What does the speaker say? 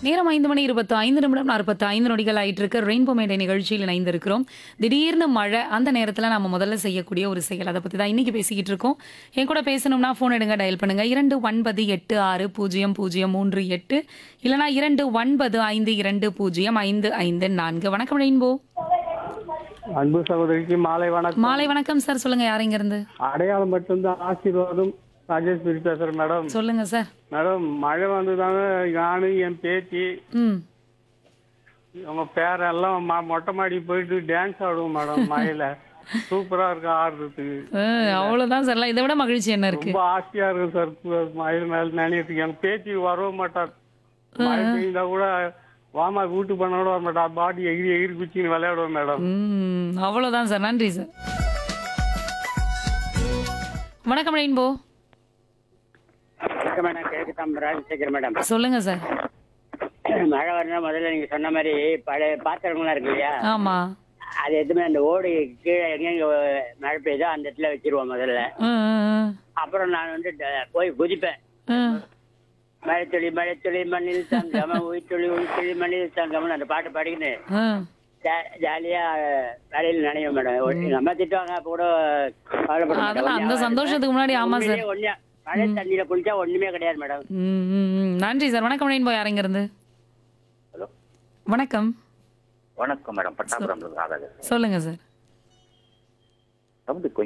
நேரம் ஐந்து மணி இருபத்தி ஐந்து நிமிடம் நாற்பத்தி ஐந்து நொடிகள் ஆயிட்டு இருக்கு ரெயின்போ மேடை நிகழ்ச்சியில் இணைந்திருக்கிறோம் திடீர்னு மழை அந்த நேரத்தில் நம்ம முதல்ல செய்யக்கூடிய ஒரு செயல் அதை பற்றி தான் இன்னைக்கு பேசிக்கிட்டு இருக்கோம் என் கூட பேசணும்னா ஃபோன் எடுங்க டயல் பண்ணுங்க இரண்டு ஒன்பது எட்டு ஆறு பூஜ்ஜியம் பூஜ்ஜியம் மூன்று எட்டு இல்லைனா இரண்டு ஒன்பது ஐந்து இரண்டு பூஜ்ஜியம் ஐந்து ஐந்து நான்கு வணக்கம் ரெயின்போ அன்பு சகோதரிக்கு மாலை வணக்கம் மாலை வணக்கம் சார் சொல்லுங்க யார் இங்க இருந்து அடையாளம் மட்டும்தான் ஆசீர்வாதம் ராஜேஸ்வரி பேசுறேன் மேடம் சொல்லுங்க சார் மேடம் மழை வந்ததாங்க நானு என் பேத்தி ம் அவங்க பேரெல்லாம் ம- மொட்டை மாடி போயிட்டு டான்ஸ் ஆடுவோம் மேடம் மழையில சூப்பரா இருக்கு ஆடுறதுக்கு அஹ், அவ்வளவுதான் சார் இதை விட மகிழ்ச்சி என்ன இருக்கு ரொம்ப ஆசையா இருக்கும் சார் மழையில மேல நினைக்கிறதுக்கு எங்க பேத்தி வரவும் மாட்டார் மழை பெய்ந்தா கூட வாமா வீட்டு பண்ணோட வர மாட்டா பாடி எகிரி எகிரி குச்சின்னு விளையாடுவோம் மேடம் ம் அவ்வளவுதான் சார் நன்றி சார் வணக்கம் ரெயின்போ வணக்கம் மேடம் கிழக்கு தாம் ராஜசேகர் மேடம் சொல்லுங்க சார் மழை வரணும் முதல்ல நீங்க சொன்ன மாதிரி பழைய பாத்திரங்கள்லாம் இருக்கு இல்லையா ஆமா அது எதுவுமே அந்த ஓடு கீழே எங்கெங்க மழை பெய்யுதோ அந்த இடத்துல வச்சிருவோம் முதல்ல ம், ம், அப்புறம் நான் வந்து ட- போய் குதிப்பேன் ம். மழைத்துளி மழைத்துளி மண்ணில் தங்கம உயிர்த்துளி உயிர்த்துளி மண்ணில் தங்கம்னு அந்த பாட்டு பாடிக்கின்னு ம். ஜா- ஜாலியா வேலையில் நினைவோம் மேடம் ஒரு- நம்ம திட்டுவாங்க அப்போ கூட கவலைப்பட மாட்டேன். அதெல்லாம் அந்த ஒண்ணும் சந்தோஷத்துக்கு முன்னாடி ஆமா சார் உண்மையிலேயே ஒண்ணும் மழை தண்ணியில குளிச்சா ஒண்ணுமே கிடையாது மேடம் ம், ம், ம். நன்றி சார் வணக்கம் ரெயின்போ யார் இங்க இருந்து ஹலோ வணக்கம் வணக்கம் மேடம் பட்டாபுரம் ராதாகர் சொல்லுங்க சார் சவுண்டு